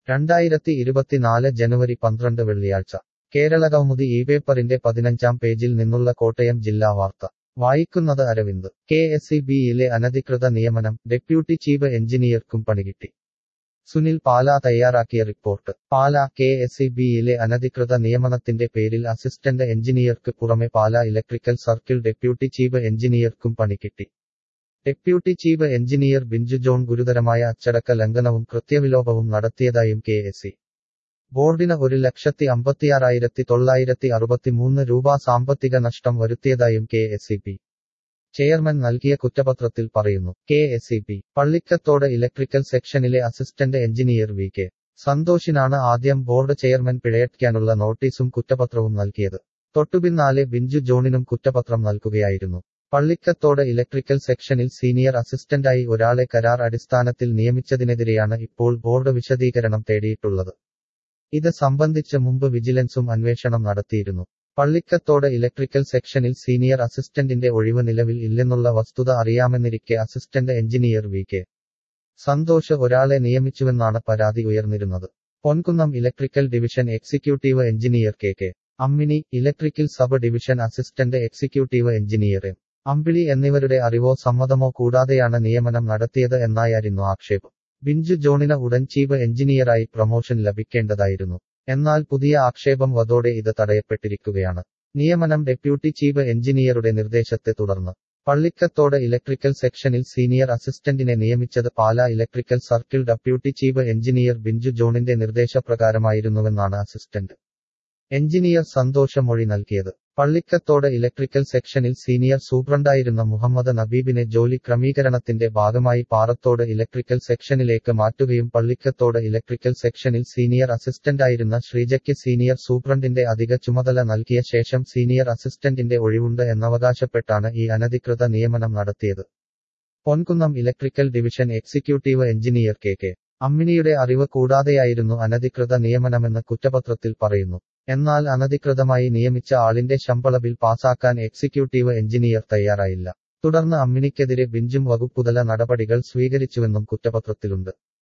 രണ്ടായിരത്തി ഇരുപത്തിനാല് ജനുവരി പന്ത്രണ്ട് വെള്ളിയാഴ്ച കേരളകൗമുദി ഈ പേപ്പറിന്റെ പതിനഞ്ചാം പേജിൽ നിന്നുള്ള കോട്ടയം ജില്ലാ വാർത്ത വായിക്കുന്നത് അരവിന്ദ് കെ എസ് ഇ ബിയിലെ അനധികൃത നിയമനം ഡെപ്യൂട്ടി ചീഫ് എഞ്ചിനീയർക്കും പണികിട്ടി സുനിൽ പാല തയ്യാറാക്കിയ report Pala K S E ബിയിലെ അനധികൃത നിയമനത്തിന്റെ പേരിൽ അസിസ്റ്റന്റ് എഞ്ചിനീയർക്ക് പുറമെ Pala electrical circle deputy chief എഞ്ചിനീയർക്കും പണികിട്ടി deputy chief engineer Binchu John ഗുരുതരമായ അച്ചടക്ക ലംഘനവും കൃത്യവിലോപവും നടത്തിയതായും കെ എസ് ഇ ബോർഡിന് ഒരു ലക്ഷത്തി അമ്പത്തിയാറായിരത്തി തൊള്ളായിരത്തി അറുപത്തിമൂന്ന് രൂപ സാമ്പത്തിക നഷ്ടം വരുത്തിയതായും K S E B chairman നൽകിയ കുറ്റപത്രത്തിൽ പറയുന്നു K S E B Pallikkathodu electrical സെക്ഷനിലെ അസിസ്റ്റന്റ് എഞ്ചിനീയർ വി കെ സന്തോഷിനാണ് ആദ്യം ബോർഡ് ചെയർമാൻ പിഴയടയ്ക്കാനുള്ള നോട്ടീസും കുറ്റപത്രവും നൽകിയത് തൊട്ടുപിന്നാലെ ബിഞ്ചു ജോണിനും കുറ്റപത്രം നൽകുകയായിരുന്നു പള്ളിക്കത്തോട് ഇലക്ട്രിക്കൽ സെക്ഷനിൽ സീനിയർ അസിസ്റ്റന്റായി ഒരാളെ കരാർ അടിസ്ഥാനത്തിൽ നിയമിച്ചതിനെതിരെയാണ് ഇപ്പോൾ ബോർഡ് വിശദീകരണം തേടിയിട്ടുള്ളത് ഇത് സംബന്ധിച്ച് മുമ്പ് വിജിലൻസും അന്വേഷണം നടത്തിയിരുന്നു പള്ളിക്കത്തോട് ഇലക്ട്രിക്കൽ സെക്ഷനിൽ സീനിയർ അസിസ്റ്റന്റിന്റെ ഒഴിവ് നിലവിൽ ഇല്ലെന്നുള്ള വസ്തുത അറിയാമെന്നിരിക്കെ assistant engineer V K Santhosh ഒരാളെ നിയമിച്ചുവെന്നാണ് പരാതി ഉയർന്നിരുന്നത് Ponkunnam electrical division executive engineer K K Ammini electrical sub division assistant executive engineer M Ambili എന്നിവരുടെ അറിവോ സമ്മതമോ കൂടാതെയാണ് നിയമനം നടത്തിയത് എന്നായിരുന്നു ആക്ഷേപം ബിഞ്ചു ജോണിന് ഉടൻ ചീഫ് എഞ്ചിനീയറായി പ്രൊമോഷൻ ലഭിക്കേണ്ടതായിരുന്നു എന്നാൽ പുതിയ ആക്ഷേപം വതോടെ ഇത് തടയപ്പെട്ടിരിക്കുകയാണ് നിയമനം ഡെപ്യൂട്ടി ചീഫ് എഞ്ചിനീയറുടെ നിർദ്ദേശത്തെ തുടർന്ന് പള്ളിക്കത്തോട് ഇലക്ട്രിക്കൽ സെക്ഷനിൽ സീനിയർ അസിസ്റ്റന്റിനെ നിയമിച്ചത് Pala electrical circle deputy chief engineer Binchu ജോണിന്റെ നിർദ്ദേശപ്രകാരമായിരുന്നുവെന്നാണ് അസിസ്റ്റന്റ് എഞ്ചിനീയർ സന്തോഷ മൊഴി നൽകിയത് പള്ളിക്കത്തോട് ഇലക്ട്രിക്കൽ സെക്ഷനിൽ സീനിയർ സൂപ്രണ്ടായിരുന്ന മുഹമ്മദ് നബീബിനെ ജോലി ക്രമീകരണത്തിന്റെ ഭാഗമായി പാറത്തോട് ഇലക്ട്രിക്കൽ സെക്ഷനിലേക്ക് മാറ്റുകയും പള്ളിക്കത്തോട് ഇലക്ട്രിക്കൽ സെക്ഷനിൽ സീനിയർ അസിസ്റ്റന്റായിരുന്ന ശ്രീജയ്ക്ക് സീനിയർ സൂപ്രണ്ടിന്റെ അധിക ചുമതല നൽകിയ ശേഷം സീനിയർ അസിസ്റ്റന്റിന്റെ ഒഴിവുണ്ട് എന്നവകാശപ്പെട്ടാണ് ഈ അനധികൃത നിയമനം നടത്തിയത് Ponkunnam electrical division executive engineer K K അമ്മിണിയുടെ അറിവ് കൂടാതെയായിരുന്നു അനധികൃത നിയമനമെന്ന് കുറ്റപത്രത്തിൽ പറയുന്നു എന്നാൽ അനധികൃതമായി നിയമിച്ച ആളിന്റെ ശമ്പള ബിൽ പാസാക്കാൻ എക്സിക്യൂട്ടീവ് എഞ്ചിനീയർ തയ്യാറായില്ല തുടർന്ന് അമ്മിണിക്കെതിരെ ബിഞ്ചും വകുപ്പുതല നടപടികൾ സ്വീകരിച്ചുവെന്നും കുറ്റപത്രത്തിലുണ്ട്